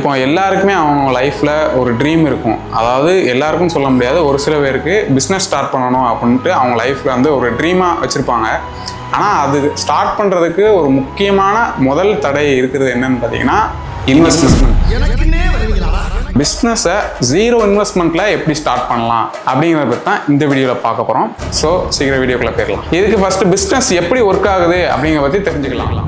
இப்போ எல்லாருக்குமே அவங்க லைஃப்பில் ஒரு ட்ரீம் இருக்கும் அதாவது எல்லாருக்கும் சொல்ல முடியாது ஒரு சில பேருக்கு பிஸ்னஸ் ஸ்டார்ட் பண்ணணும் அப்படின்ட்டு அவங்க லைஃப்பில் வந்து ஒரு ட்ரீமாக வச்சுருப்பாங்க ஆனால் அது ஸ்டார்ட் பண்ணுறதுக்கு ஒரு முக்கியமான முதல் தடை இருக்கிறது என்னன்னு பார்த்தீங்கன்னா இன்வெஸ்ட்மெண்ட் எனக்குன்னே வருவீங்களா பிஸ்னஸை ஜீரோ இன்வெஸ்ட்மெண்ட்டில் எப்படி ஸ்டார்ட் பண்ணலாம் அப்படிங்கிறத பற்றி தான் இந்த வீடியோவில் பார்க்க போகிறோம் ஸோ சீக்கிரம் வீடியோக்குள்ளே போயிடலாம் இதுக்கு ஃபஸ்ட்டு பிஸ்னஸ் எப்படி ஒர்க் ஆகுது அப்படிங்கிறத பற்றி தெரிஞ்சுக்கலாம்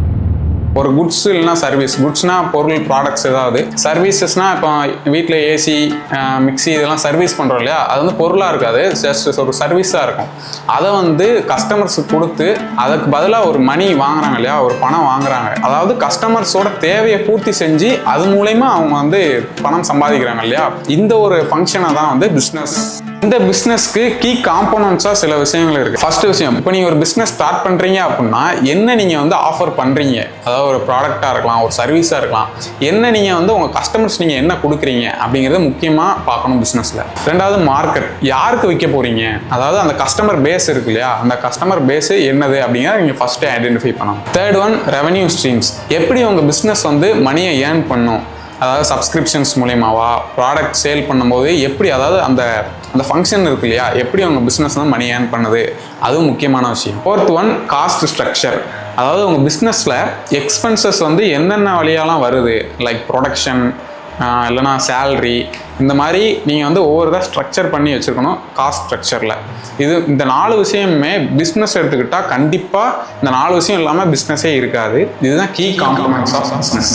ஒரு குட்ஸ் இல்லைனா சர்வீஸ் குட்ஸ்னா பொருள் ப்ராடக்ட்ஸ் ஏதாவது சர்வீசஸ்னா இப்போ வீட்டில் ஏசி மிக்ஸி இதெல்லாம் சர்வீஸ் பண்ணுறோம் இல்லையா அது வந்து பொருளாக இருக்காது ஜஸ்ட் ஒரு சர்வீஸாக இருக்கும் அதை வந்து கஸ்டமர்ஸுக்கு கொடுத்து அதுக்கு பதிலாக ஒரு மணி வாங்குறாங்க இல்லையா ஒரு பணம் வாங்குறாங்க அதாவது கஸ்டமர்ஸோட தேவையை பூர்த்தி செஞ்சு அது மூலயமா அவங்க வந்து பணம் சம்பாதிக்கிறாங்க இல்லையா இந்த ஒரு ஃபங்க்ஷனை தான் வந்து பிஸ்னஸ் இந்த பிஸ்னஸ்க்கு கீ காம்போனன்ட்ஸாக சில விஷயங்கள் இருக்குது ஃபர்ஸ்ட் விஷயம் இப்போ நீங்கள் ஒரு பிஸ்னஸ் ஸ்டார்ட் பண்ணுறீங்க அப்படின்னா என்ன நீங்கள் வந்து ஆஃபர் பண்ணுறீங்க அதாவது ஒரு ப்ராடக்டாக இருக்கலாம் ஒரு சர்வீஸாக இருக்கலாம் என்ன நீங்கள் வந்து உங்கள் கஸ்டமர்ஸ் நீங்கள் என்ன கொடுக்குறீங்க அப்படிங்கிறத முக்கியமாக பார்க்கணும் பிஸ்னஸில் ரெண்டாவது மார்க்கெட் யாருக்கு விற்க போகிறீங்க அதாவது அந்த கஸ்டமர் பேஸ் இருக்கு இல்லையா அந்த கஸ்டமர் பேஸ் என்னது அப்படிங்கிறத நீங்கள் ஃபஸ்ட்டு ஐடென்டிஃபை பண்ணணும் தேர்ட் ஒன் ரெவன்யூ ஸ்ட்ரீம்ஸ் எப்படி உங்கள் பிஸ்னஸ் வந்து மணியை ஏர்ன் பண்ணும் அதாவது சப்ஸ்கிரிப்ஷன்ஸ் மூலியமாவா ப்ராடக்ட் சேல் பண்ணும்போது எப்படி அதாவது அந்த அந்த ஃபங்க்ஷன் இருக்கு இல்லையா எப்படி உங்கள் பிஸ்னஸ் வந்து மணி ஏர்ன் பண்ணுது அதுவும் முக்கியமான விஷயம் ஃபோர்த் ஒன் காஸ்ட் ஸ்ட்ரக்சர் அதாவது உங்கள் பிஸ்னஸில் எக்ஸ்பென்சஸ் வந்து என்னென்ன வழியாலாம் வருது லைக் ப்ரொடக்ஷன் இல்லைனா சேல்ரி இந்த மாதிரி நீங்கள் வந்து ஒவ்வொரு இதாக ஸ்ட்ரக்சர் பண்ணி வச்சுருக்கணும் காஸ்ட் ஸ்ட்ரக்சரில் இது இந்த நாலு விஷயமுமே பிஸ்னஸ் எடுத்துக்கிட்டால் கண்டிப்பாக இந்த நாலு விஷயம் இல்லாமல் பிஸ்னஸே இருக்காது இதுதான் key complements of business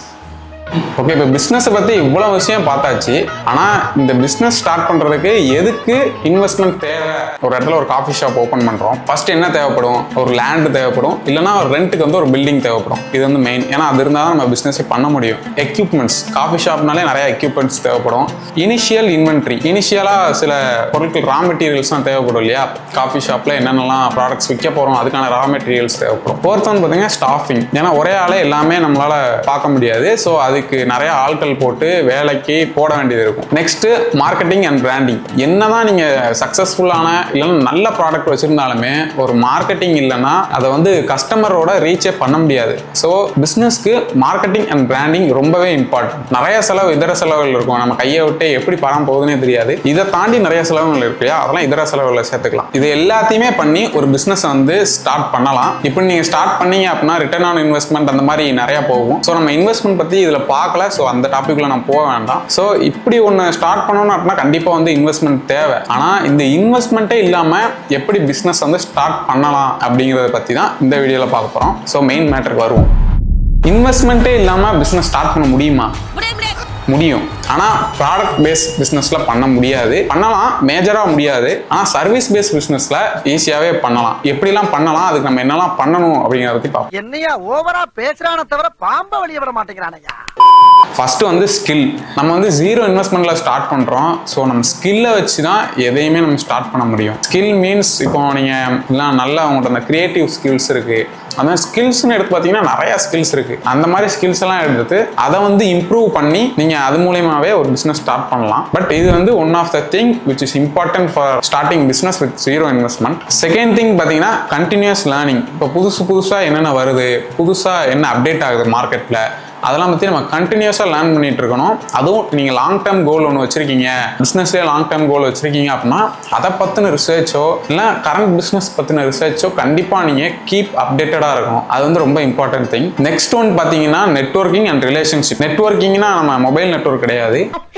okay இப்போ பிஸ்னஸை பற்றி இவ்வளோ விஷயம் பார்த்தாச்சு ஆனால் இந்த பிஸ்னஸ் ஸ்டார்ட் பண்ணுறதுக்கு எதுக்கு இன்வெஸ்ட்மெண்ட் தேவை ஒரு இடத்துல ஒரு காஃபி ஷாப் ஓப்பன் பண்ணுறோம் ஃபர்ஸ்ட் என்ன தேவைப்படும் ஒரு லேண்டு தேவைப்படும் இல்லைனா ஒரு ரெண்ட்டுக்கு வந்து ஒரு பில்டிங் தேவைப்படும் இது வந்து மெயின் ஏன்னா அது இருந்தால் தான் நம்ம பிஸ்னஸே பண்ண முடியும் எக்யூப்மெண்ட்ஸ் காஃபி ஷாப்னாலே நிறைய எக்யூப்மெண்ட்ஸ் தேவைப்படும் இனிஷியல் இன்வென்ட்ரி இனிஷியலாக சில பொருட்கள் ரா மெட்டீரியல்ஸ்லாம் தேவைப்படும் இல்லையா காஃபி ஷாப்பில் என்னென்னலாம் ப்ராடக்ட்ஸ் விற்க போகிறோம் அதுக்கான ரா மெட்டீரியல்ஸ் தேவைப்படும் ஃபோர்த் ஒன் பார்த்தீங்கன்னா ஸ்டாஃபிங் ஏன்னா ஒரே ஆளே எல்லாமே நம்மளால் பார்க்க முடியாது ஸோ அதுக்கு நிறைய ஆட்கள் போட்டு வேலைக்கு போட வேண்டியது இருக்கும் நெக்ஸ்ட் மார்க்கெட்டிங் அண்ட் பிராண்டிங் என்னதான் நீங்க சக்சஸ்ஃபுல்லான இல்லைன்னா நல்ல ப்ராடக்ட் வச்சிருந்தாலுமே ஒரு மார்க்கெட்டிங் இல்லைன்னா அதை வந்து கஸ்டமரோட ரீச்சே பண்ண முடியாது ஸோ பிஸ்னஸ்க்கு மார்க்கெட்டிங் அண்ட் பிராண்டிங் ரொம்பவே இம்பார்ட்டன்ட் நிறைய செலவு இதர செலவுகள் இருக்கும் நம்ம கையை விட்டு எப்படி பணம் போகுதுன்னே தெரியாது இதை தாண்டி நிறைய செலவுகள் இருக்கு இல்லையா அதெல்லாம் இதர செலவுகளை சேர்த்துக்கலாம் இது எல்லாத்தையுமே பண்ணி ஒரு பிஸ்னஸ் வந்து ஸ்டார்ட் பண்ணலாம் இப்போ நீங்க ஸ்டார்ட் பண்ணீங்க அப்படின்னா ரிட்டர்ன் ஆன் இன்வெஸ்ட்மெண்ட் அந்த மாதிரி நிறைய போகும் ஸோ நம்ம இன்வெஸ்ட்மெண்ட் பத்தி இதுல பார்க்கல ஸோ அந்த டாபிக்ல நம்ம போக வேண்டாம் ஸோ இப்படி ஒன்று ஸ்டார்ட் பண்ணணும் அப்படின்னா கண்டிப்பாக வந்து இன்வெஸ்ட்மெண்ட் தேவை ஆனால் இந்த இன்வெஸ்ட்மெண்ட்டே இல்லாமல் எப்படி பிஸ்னஸ் வந்து ஸ்டார்ட் பண்ணலாம் அப்படிங்கிறத பற்றி தான் இந்த வீடியோவில் பார்க்க போகிறோம் ஸோ மெயின் மேட்டருக்கு வருவோம் இன்வெஸ்ட்மெண்ட்டே இல்லாமல் பிஸ்னஸ் ஸ்டார்ட் பண்ண முடியுமா முடியும் ஆனால் ப்ராடக்ட் பேஸ் பிஸ்னஸில் பண்ண முடியாது பண்ணலாம் மேஜராக முடியாது ஆனால் சர்வீஸ் பேஸ் பிஸ்னஸில் ஈஸியாகவே பண்ணலாம் எப்படிலாம் பண்ணலாம் அதுக்கு நம்ம என்னெல்லாம் பண்ணணும் அப்படிங்கிறத பற்றி பார்ப்போம் என்னையா ஓவரா பேசுறான தவிர பாம்ப வெளிய விட மாட்டேங்கிறானயா ஃபஸ்ட்டு வந்து ஸ்கில் நம்ம வந்து ஜீரோ இன்வெஸ்ட்மெண்ட்டில் ஸ்டார்ட் பண்ணுறோம் ஸோ நம்ம ஸ்கில்லை வச்சு தான் எதையுமே நம்ம ஸ்டார்ட் பண்ண முடியும் ஸ்கில் மீன்ஸ் இப்போ நீங்கள் இல்லை நல்ல அவங்கள்ட்ட அந்த க்ரியேட்டிவ் ஸ்கில்ஸ் இருக்குது அந்த மாதிரி ஸ்கில்ஸ்னு எடுத்து பார்த்தீங்கன்னா நிறையா ஸ்கில்ஸ் இருக்குது அந்த மாதிரி ஸ்கில்ஸ் எல்லாம் எடுத்து அதை வந்து இம்ப்ரூவ் பண்ணி நீங்கள் அது மூலியமாகவே ஒரு பிஸ்னஸ் ஸ்டார்ட் பண்ணலாம் பட் இது வந்து one of the thing which is important for starting business with zero investment second thing பார்த்தீங்கன்னா கண்டினியூஸ் லேர்னிங் இப்போ புதுசு புதுசாக என்னென்ன வருது புதுசாக என்ன அப்டேட் ஆகுது மார்க்கெட்டில் அதெல்லாம் பற்றி நம்ம கண்டினியூஸாக லேர்ன் பண்ணிட்டு இருக்கணும் அதுவும் நீங்கள் லாங் டேர்ம் கோல் ஒன்று வச்சிருக்கீங்க பிஸ்னஸ்லேயே லாங் டேர்ம் கோல் வச்சிருக்கீங்க அப்படின்னா அதை பற்றின ரிசர்ச்சோ இல்லை கரண்ட் பிஸ்னஸ் பற்றின ரிசர்ச்சோ கண்டிப்பாக நீங்கள் கீப் அப்டேட்டடாக இருக்கணும் அது வந்து ரொம்ப இம்பார்ட்டன்ட் திங் நெக்ஸ்ட் ஒன் பார்த்தீங்கன்னா நெட்ஒர்க்கிங் அண்ட் ரிலேஷன்ஷிப் நெட்ஒர்க்கிங்னா நம்ம மொபைல் நெட்ஒர்க் கிடையாது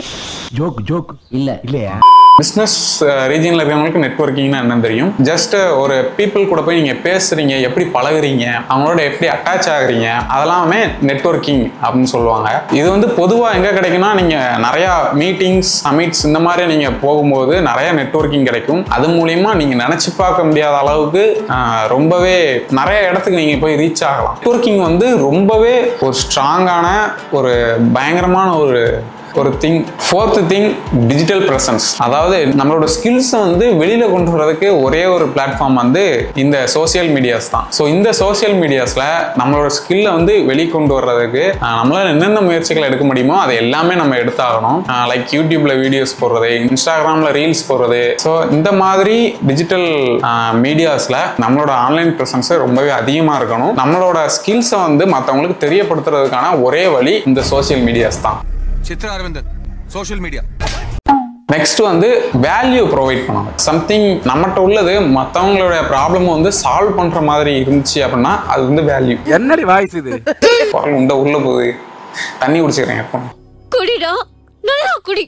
ஜோக் ஜோக் இல்ல இல்லையா பிஸ்னஸ் ரீஜனில் இருக்கிறவங்களுக்கு நெட்ஒர்க்கிங்னா என்னன்னு தெரியும் ஜஸ்ட் ஒரு பீப்புள் கூட போய் நீங்கள் பேசுறீங்க எப்படி பழகுறீங்க அவங்களோட எப்படி அட்டாச் ஆகுறீங்க அதெல்லாமே நெட்ஒர்க்கிங் அப்படின்னு சொல்லுவாங்க இது வந்து பொதுவாக எங்கே கிடைக்கும்னா நீங்கள் நிறையா மீட்டிங்ஸ் சமிட்ஸ் இந்த மாதிரி நீங்கள் போகும்போது நிறைய நெட்ஒர்க்கிங் கிடைக்கும் அது மூலியமா நீங்கள் நினச்சி பார்க்க முடியாத அளவுக்கு ஆஹ், ரொம்பவே நிறைய இடத்துக்கு நீங்கள் போய் ரீச் ஆகலாம் நெட்ஒர்க்கிங் வந்து ரொம்பவே ஒரு ஸ்ட்ராங்கான ஒரு பயங்கரமான ஒரு ஒரு thing fourth thing digital presence அதாவது நம்மளோட ஸ்கில்ஸை வந்து வெளியில் கொண்டு வரதுக்கு ஒரே ஒரு பிளாட்ஃபார்ம் வந்து இந்த சோஷியல் மீடியாஸ் தான் ஸோ இந்த சோஷியல் மீடியாஸில் நம்மளோட ஸ்கில்லை வந்து வெளிக்கொண்டு வர்றதுக்கு ஆஹ், நம்மளால என்னென்ன முயற்சிகள் எடுக்க முடியுமோ அது எல்லாமே நம்ம எடுத்தாகணும் லைக் யூடியூப்ல வீடியோஸ் போடுறது இன்ஸ்டாகிராமில் ரீல்ஸ் போடுறது ஸோ இந்த மாதிரி டிஜிட்டல் மீடியாஸில் நம்மளோட ஆன்லைன் ப்ரெசன்ஸ் ரொம்பவே அதிகமாக இருக்கணும் நம்மளோட ஸ்கில்ஸை வந்து மற்றவங்களுக்கு தெரியப்படுத்துறதுக்கான ஒரே வழி இந்த சோஷியல் மீடியாஸ் தான் Chitra Aravindan social media next வந்து வேல்யூ ப்ரொவைட் பண்ணணும் சம்திங் நம்மகிட்ட உள்ளது மற்றவங்களோட ப்ராப்ளம் வந்து சால்வ் பண்ணுற மாதிரி இருந்துச்சு அப்படின்னா அது வந்து வேல்யூ என்னடி வாய்ஸ் இது உண்ட உள்ள போகுது தண்ணி குடிச்சிக்கிறேன் எப்போ குடிடா நல்லா குடி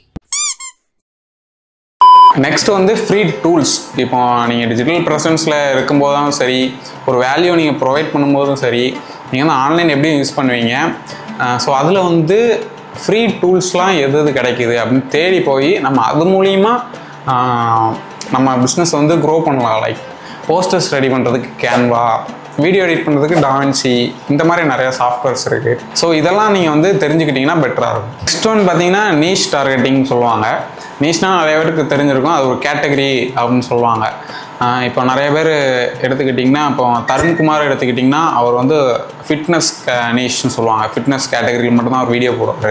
நெக்ஸ்ட் வந்து ஃப்ரீ டூல்ஸ் இப்போ நீங்கள் டிஜிட்டல் ப்ரெசன்ஸில் இருக்கும்போதும் சரி ஒரு வேல்யூ நீங்கள் ப்ரொவைட் பண்ணும்போதும் சரி நீங்கள் வந்து ஆன்லைன் எப்படி யூஸ் பண்ணுவீங்க ஸோ அதில் வந்து ஃப்ரீ டூல்ஸ்லாம் எது எது கிடைக்குது அப்படின்னு தேடி போய் நம்ம அது மூலிமா ஆஹ், நம்ம பிஸ்னஸ் வந்து க்ரோ பண்ணலாம் லைக் போஸ்டர்ஸ் ரெடி பண்ணுறதுக்கு கேன்வா வீடியோ எடிட் பண்ணுறதுக்கு டாவன்சி இந்த மாதிரி நிறைய சாஃப்ட்வேர்ஸ் இருக்குது ஸோ இதெல்லாம் நீங்கள் வந்து தெரிஞ்சுக்கிட்டிங்கன்னா பெட்டராக இருக்கும் நெக்ஸ்ட் ஒன் பார்த்தீங்கன்னா நீஷ் டார்கெட்டிங் சொல்லுவாங்க நீஷ்னா நிறைய பேருக்கு தெரிஞ்சிருக்கும் அது ஒரு கேட்டகரி அப்படின்னு சொல்லுவாங்க ஆஹ் இப்போ நிறைய பேர் எடுத்துக்கிட்டிங்கன்னா இப்போ தருண்குமார் எடுத்துக்கிட்டிங்கன்னா அவர் வந்து ஃபிட்னஸ் நீஷ்னு சொல்லுவாங்க ஃபிட்னஸ் கேட்டகரியில் மட்டும்தான் அவர் வீடியோ போடுவார்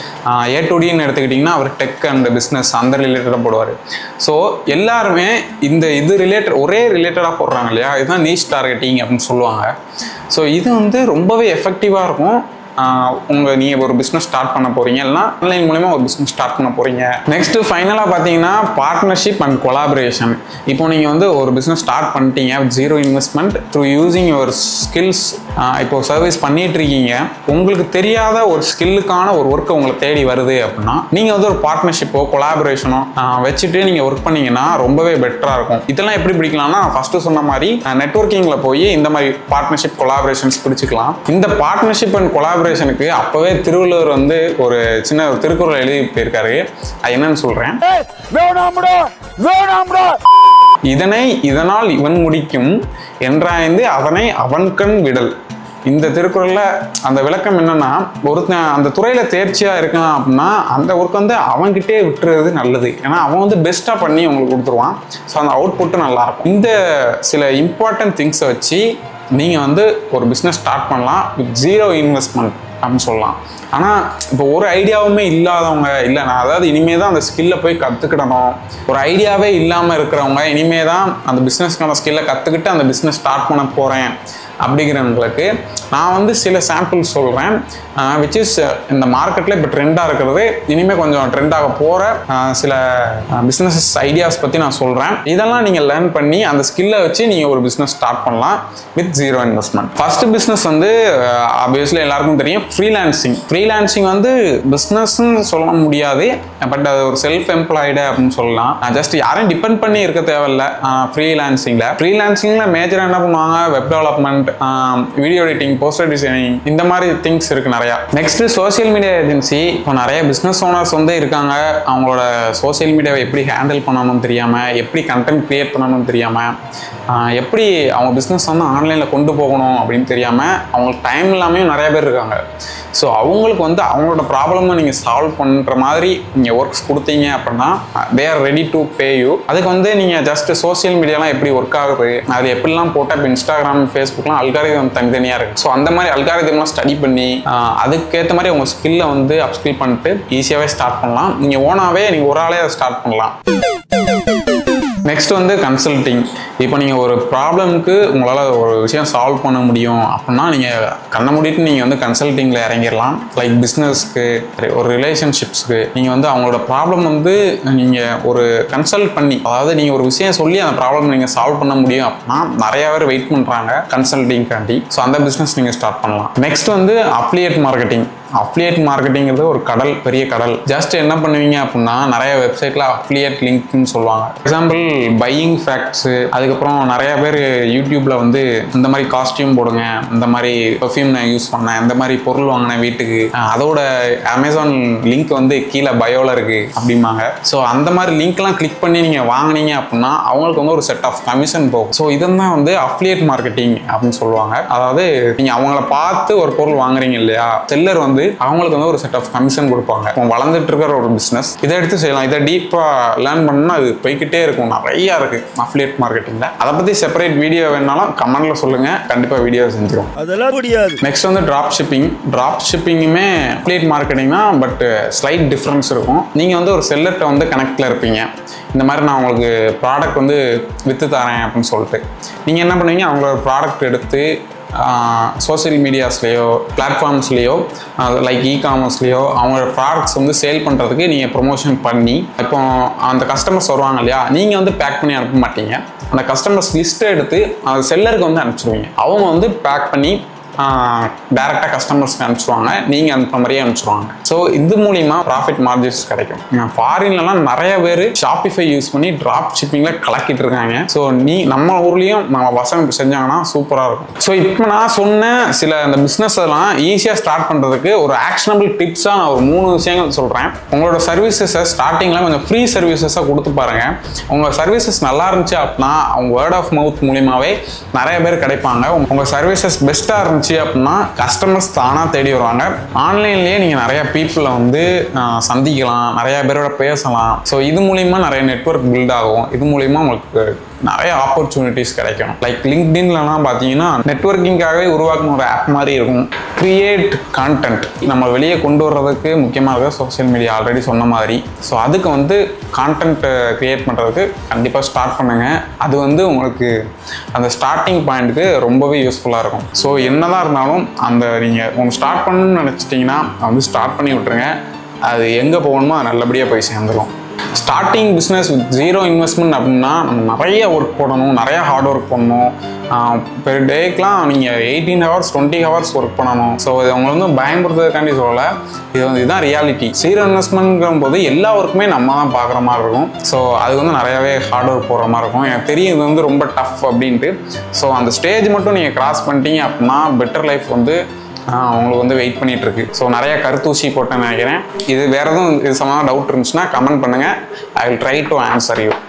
ஏ டு டின்னு எடுத்துக்கிட்டிங்கன்னா அவர் டெக் அண்ட் பிஸ்னஸ் அந்த ரிலேட்டடாக போடுவார் ஸோ எல்லாருமே இந்த இது ரிலேட்டட் ஒரே ரிலேட்டடாக போடுறாங்க இல்லையா இதுதான் நீஷ் டார்கெட்டிங் அப்படின்னு சொல்லுவாங்க ஸோ இது வந்து ரொம்பவே எஃபெக்டிவாக இருக்கும் ஆஹ் உங்க நீங்க ஒரு பிஸ்னஸ் ஸ்டார்ட் பண்ண போறீங்க இல்லைனா ஆன்லைன் மூலமா ஒரு பிஸ்னஸ் ஸ்டார்ட் பண்ண போறீங்க நெக்ஸ்ட் ஃபைனலாக பார்த்தீங்கன்னா பார்ட்னர்ஷிப் அண்ட் கொலாபரேஷன் இப்போ நீங்க வந்து ஒரு பிஸ்னஸ் ஸ்டார்ட் பண்ணிட்டீங்க zero investment through using your skills இப்போ சர்வீஸ் பண்ணிட்டு இருக்கீங்க உங்களுக்கு தெரியாத ஒரு ஸ்கில்லுக்கான ஒரு ஒர்க் உங்களை தேடி வருது அப்படின்னா நீங்க வந்து ஒரு பார்ட்னர்ஷிப்போ கொலாபரேஷனோ வச்சுட்டு நீங்க ஒர்க் பண்ணீங்கன்னா ரொம்பவே பெட்டரா இருக்கும் இதெல்லாம் எப்படி பிடிக்கலாம்னா ஃபர்ஸ்ட் சொன்ன மாதிரி நெட்ஒர்க்கிங்ல போய் இந்த மாதிரி பார்ட்னர்ஷிப் கொலாபரேஷன்ஸ் பிடிச்சிக்கலாம் இந்த பார்ட்னர்ஷிப் அண்ட் கொலாபரேஷனுக்கு அப்பவே திருவள்ளுவர் வந்து ஒரு சின்ன ஒரு திருக்குறள் எழுதி போயிருக்காரு அது என்னன்னு சொல்றேன் வேணாம்டா வேணாம்டா இதனை இதனால் இவன் முடிக்கும் என்றாய்ந்து அதனை அவன்கண் விடல் இந்த திருக்குறள்ல அந்த விளக்கம் என்னன்னா ஒருத்தன் அந்த துறையில தேர்ச்சியா இருக்கான் அப்படின்னா அந்த ஒர்க் வந்து அவன்கிட்டே விட்டுறது நல்லது ஏன்னா அவன் வந்து பெஸ்டா பண்ணி உங்களுக்கு கொடுத்துருவான் ஸோ அந்த அவுட்புட்டும் நல்லா இருக்கும் இந்த சில இம்பார்ட்டன்ட் திங்ஸை வச்சு நீங்க வந்து ஒரு பிஸ்னஸ் ஸ்டார்ட் பண்ணலாம் வித் ஜீரோ இன்வெஸ்ட்மெண்ட் அப்படின்னு சொல்லலாம் ஆனால் இப்போ ஒரு ஐடியாவுமே இல்லாதவங்க இல்லை நான் அதாவது இனிமே தான் அந்த ஸ்கில்லை போய் கற்றுக்கிடணும் ஒரு ஐடியாவே இல்லாமல் இருக்கிறவங்க இனிமே தான் அந்த பிஸ்னஸ்க்கான ஸ்கில்லை கற்றுக்கிட்டு அந்த பிஸ்னஸ் ஸ்டார்ட் பண்ண போகிறேன் அப்படிங்கிறவங்களுக்கு நான் வந்து சில சாம்பிள் சொல்கிறேன் விச் இஸ் இந்த மார்க்கெட்டில் இப்போ ட்ரெண்டாக இருக்கிறது இனிமேல் கொஞ்சம் ட்ரெண்டாக போகிற சில பிஸ்னஸஸ் ஐடியாஸ் பற்றி நான் சொல்கிறேன் இதெல்லாம் நீங்கள் லேர்ன் பண்ணி அந்த ஸ்கில்லை வச்சு நீங்கள் ஒரு பிஸ்னஸ் ஸ்டார்ட் பண்ணலாம் with zero investment first business வந்து ஆப்வியஸ்லி எல்லாருக்கும் தெரியும் ஃப்ரீலான்சிங் ஃப்ரீலான்சிங் வந்து பிஸ்னஸ்ன்னு சொல்ல முடியாது பட் அது ஒரு செல்ஃப் எம்ப்ளாய்டு அப்படின்னு சொல்லலாம் ஜஸ்ட் யாரையும் டிபெண்ட் பண்ணி இருக்க தேவையில்ல ஃப்ரீலான்சிங்கில் ஃப்ரீலான்சிங்கில் மேஜராக என்ன பண்ணுவாங்க web development video editing poster designing இந்த மாதிரி திங்ஸ் இருக்கு நிறையா நெக்ஸ்ட் சோஷியல் மீடியா ஏஜென்சி இப்போ நிறைய பிஸ்னஸ் ஓனர்ஸ் வந்து இருக்காங்க அவங்களோட சோஷியல் மீடியாவை எப்படி ஹேண்டில் பண்ணணும்னு தெரியாமல் எப்படி கண்டென்ட் கிரியேட் பண்ணணும்னு தெரியாமல் எப்படி அவங்க பிஸ்னஸ் வந்து ஆன்லைனில் கொண்டு போகணும் அப்படின்னு தெரியாமல் அவங்களுக்கு டைம் இல்லாமையும் நிறைய பேர் இருக்காங்க ஸோ அவங்களுக்கு வந்து அவங்களோட ப்ராப்ளமை நீங்கள் சால்வ் பண்ணுற மாதிரி நீங்கள் ஒர்க்ஸ் கொடுத்தீங்க அப்படின்னா they are ready to pay you அதுக்கு வந்து நீங்கள் ஜஸ்ட் சோஷியல் மீடியாலாம் எப்படி ஒர்க் ஆகுது அது எப்படிலாம் போட்டால் இப்போ இன்ஸ்டாகிராம் ஃபேஸ்புக்லாம் அல்காரிதம் தனித்தனியாக இருக்குது ஸோ அந்த மாதிரி அல்காரிதம்லாம் ஸ்டடி பண்ணி ஆஹ், அதுக்கேற்ற மாதிரி உங்கள் ஸ்கில்லை வந்து அப்ஸ்கில் பண்ணிட்டு ஈஸியாகவே ஸ்டார்ட் பண்ணலாம் நீங்கள் ஓனாகவே நீங்கள் ஒரு ஆளே அதை ஸ்டார்ட் பண்ணலாம் நெக்ஸ்ட் வந்து கன்சல்டிங் இப்போ நீங்கள் ஒரு ப்ராப்ளம்க்கு உங்களால் ஒரு விஷயம் சால்வ் பண்ண முடியும் அப்படின்னா நீங்கள் கண்ண மூடிட்டு நீங்கள் வந்து கன்சல்டிங்கில் இறங்கிடலாம் லைக் பிஸ்னஸ்க்கு ஒரு ரிலேஷன்ஷிப்ஸ்க்கு நீங்கள் வந்து அவங்களோட ப்ராப்ளம் வந்து நீங்கள் ஒரு கன்சல்ட் பண்ணி அதாவது நீங்கள் ஒரு விஷயம் சொல்லி அந்த ப்ராப்ளம் நீங்கள் சால்வ் பண்ண முடியும் அப்படின்னா நிறைய பேர் வெயிட் பண்ணுறாங்க கன்சல்டிங்காண்டி ஸோ அந்த பிஸ்னஸ் நீங்கள் ஸ்டார்ட் பண்ணலாம் நெக்ஸ்ட் வந்து அப்ளியேட் மார்க்கெட்டிங் அஃப்லியேட் மார்க்கெட்டிங்கிறது ஒரு கடல் பெரிய கடல் ஜஸ்ட் என்ன பண்ணுவீங்க அப்படின்னா நிறைய வெப்சைட்ல அஃப்லியேட் லிங்க்னு சொல்லுவாங்க எக்ஸாம்பிள் பையிங் ஃபேக்ட்ஸு அதுக்கப்புறம் நிறைய பேர் யூடியூப்ல வந்து இந்த மாதிரி காஸ்டியூம் போடுங்க இந்த மாதிரி பெர்ஃப்யூம் நான் யூஸ் பண்ணேன் இந்த மாதிரி பொருள் வாங்கினேன் வீட்டுக்கு அஹ் அதோட அமேசான் லிங்க் வந்து கீழே பயோல இருக்கு அப்படிம்பாங்க ஸோ அந்த மாதிரி லிங்க்லாம் கிளிக் பண்ணி நீங்க வாங்குனீங்க அப்படின்னா அவங்களுக்கு வந்து ஒரு செட் ஆஃப் கமிஷன் போகும் ஸோ இதெல்லாம் வந்து அஃப்லியேட் மார்க்கெட்டிங் அப்படின்னு சொல்லுவாங்க அதாவது நீங்க அவங்கள பார்த்து ஒரு பொருள் வாங்குறீங்க இல்லையா செல்லர் வந்து வந்து அவங்களுக்கு வந்து ஒரு செட் ஆஃப் கமிஷன் கொடுப்பாங்க இப்போ வளர்ந்துட்டு இருக்கிற ஒரு பிஸ்னஸ் இதை எடுத்து செய்யலாம் இதை டீப்பாக லேர்ன் பண்ணால் அது போய்க்கிட்டே இருக்கும் நிறையா இருக்குது அஃபிலியேட் மார்க்கெட்டிங்கில் அதை பற்றி செப்பரேட் வீடியோ வேணாலும் கமெண்ட்டில் சொல்லுங்கள் கண்டிப்பாக வீடியோ செஞ்சிடும் அதெல்லாம் முடியாது நெக்ஸ்ட் வந்து ட்ராப் ஷிப்பிங் ட்ராப் ஷிப்பிங்குமே அப்ளேட் மார்க்கெட்டிங் தான் பட் ஸ்லைட் டிஃப்ரென்ஸ் இருக்கும் நீங்கள் வந்து ஒரு செல்லர்கிட்ட வந்து கனெக்டில் இருப்பீங்க இந்த மாதிரி நான் உங்களுக்கு ப்ராடக்ட் வந்து விற்று தரேன் அப்படின்னு சொல்லிட்டு நீங்கள் என்ன பண்ணுவீங்க அவங்களோட ப்ராடக்ட் எடுத்து சோஷியல் மீடியாஸ்லேயோ பிளாட்ஃபார்ம்ஸ்லேயோ லைக் இ காமர்ஸ்லேயோ அவங்களோட ப்ராடக்ட்ஸ் வந்து சேல் பண்ணுறதுக்கு நீங்கள் ப்ரொமோஷன் பண்ணி இப்போ அந்த கஸ்டமர்ஸ் வருவாங்க இல்லையா நீங்கள் வந்து பேக் பண்ணி அனுப்ப மாட்டீங்க அந்த கஸ்டமர்ஸ் லிஸ்ட்டை எடுத்து அந்த செல்லருக்கு வந்து அனுப்பிச்சிடுவீங்க அவங்க வந்து பேக் பண்ணி டேரெக்டாக கஸ்டமர்ஸ்க்கு அனுப்பிச்சிடுவாங்க நீங்கள் அந்த மாதிரியே அனுப்பிச்சிடுவாங்க ஸோ இது மூலிமா ப்ராஃபிட் மார்ஜின்ஸ் கிடைக்கும் ஃபாரின்லலாம் நிறைய பேர் ஷாப்பிஃபை யூஸ் பண்ணி ட்ராப் ஷிப்பிங்கில் கலக்கிட்டு இருக்காங்க ஸோ நீ நம்ம ஊர்லேயும் நம்ம பசங்க செஞ்சாங்கன்னா சூப்பராக இருக்கும் ஸோ இப்போ நான் சொன்ன சில இந்த பிஸ்னஸ் எல்லாம் ஈஸியாக ஸ்டார்ட் பண்ணுறதுக்கு ஒரு ஆக்ஷனபிள் டிப்ஸாக நான் ஒரு மூணு விஷயங்கள் சொல்கிறேன் உங்களோட சர்வீசஸை ஸ்டார்டிங்கில் கொஞ்சம் ஃப்ரீ சர்வீசஸாக கொடுத்து பாருங்கள் உங்கள் சர்வீசஸ் நல்லா இருந்துச்சு அப்படின்னா அவங்க வேர்ட் ஆஃப் மவுத் மூலியமாகவே நிறைய பேர் கிடைப்பாங்க உங்கள் சர்வீசஸ் பெஸ்ட்டாக இருந்துச்சு அப்படின்னா கஸ்டமர்ஸ் தானாக தேடி வருவாங்க ஆன்லைன்லேயே நீங்கள் நிறைய பீப்புளை வந்து ஆஹ், சந்திக்கலாம் நிறைய பேரோட பேசலாம் ஸோ இது மூலிமா நிறைய நெட்வொர்க் பில்ட் ஆகும் இது மூலிமா உங்களுக்கு நிறைய ஆப்பர்ச்சுனிட்டிஸ் கிடைக்கும் லைக் லிங்க்டின்லலாம் பார்த்தீங்கன்னா நெட்வொர்க்கிங்காகவே உருவாக்குன ஒரு ஆப் மாதிரி இருக்கும் கிரியேட் கான்டென்ட் நம்ம வெளியே கொண்டு வர்றதுக்கு முக்கியமாக சோஷியல் மீடியா ஆல்ரெடி சொன்ன மாதிரி ஸோ அதுக்கு வந்து கான்டென்ட் கிரியேட் பண்ணுறதுக்கு கண்டிப்பாக ஸ்டார்ட் பண்ணுங்கள் அது வந்து உங்களுக்கு அந்த ஸ்டார்டிங் பாயிண்ட்டுக்கு ரொம்பவே யூஸ்ஃபுல்லாக இருக்கும் ஸோ என்னதான் இருந்தாலும் அந்த நீங்கள் உங்க ஸ்டார்ட் பண்ணணும்னு நினச்சிட்டிங்கன்னா வந்து ஸ்டார்ட் பண்ணி விட்ருங்க அது எங்கே போகணுமோ அது நல்லபடியாக போய் சேர்ந்துடும் starting business with zero investment அப்படின்னா நம்ம நிறைய ஒர்க் போடணும் நிறைய ஹார்ட் ஒர்க் பண்ணணும் பெர் டேக்கெலாம் நீங்கள் eighteen hours twenty hours work பண்ணணும் ஸோ இது அவங்க வந்து பயன்படுத்துறதுக்காண்டி சொல்லலை இது வந்து இதுதான் ரியாலிட்டி ஜீரோ இன்வெஸ்ட்மெண்ட்ங்கிற போது எல்லா ஒர்க்குமே நம்ம தான் பார்க்குற மாதிரி இருக்கும் ஸோ அது வந்து நிறையவே ஹார்ட் ஒர்க் போடுற மாதிரி இருக்கும் எனக்கு தெரியும் இது வந்து ரொம்ப டஃப் அப்படின்ட்டு ஸோ அந்த ஸ்டேஜ் மட்டும் நீங்கள் கிராஸ் பண்ணிட்டீங்க அப்படின்னா பெட்டர் லைஃப் வந்து ஆஹ் உங்களுக்கு வந்து வெயிட் பண்ணிட்டு இருக்கு ஸோ நிறைய கருத்தூசி போட்டேன்னு நினைக்கிறேன் இது வேற எதுவும் இது சம்மந்தமாக டவுட் இருந்துச்சுன்னா கமெண்ட் பண்ணுங்க I will try to answer you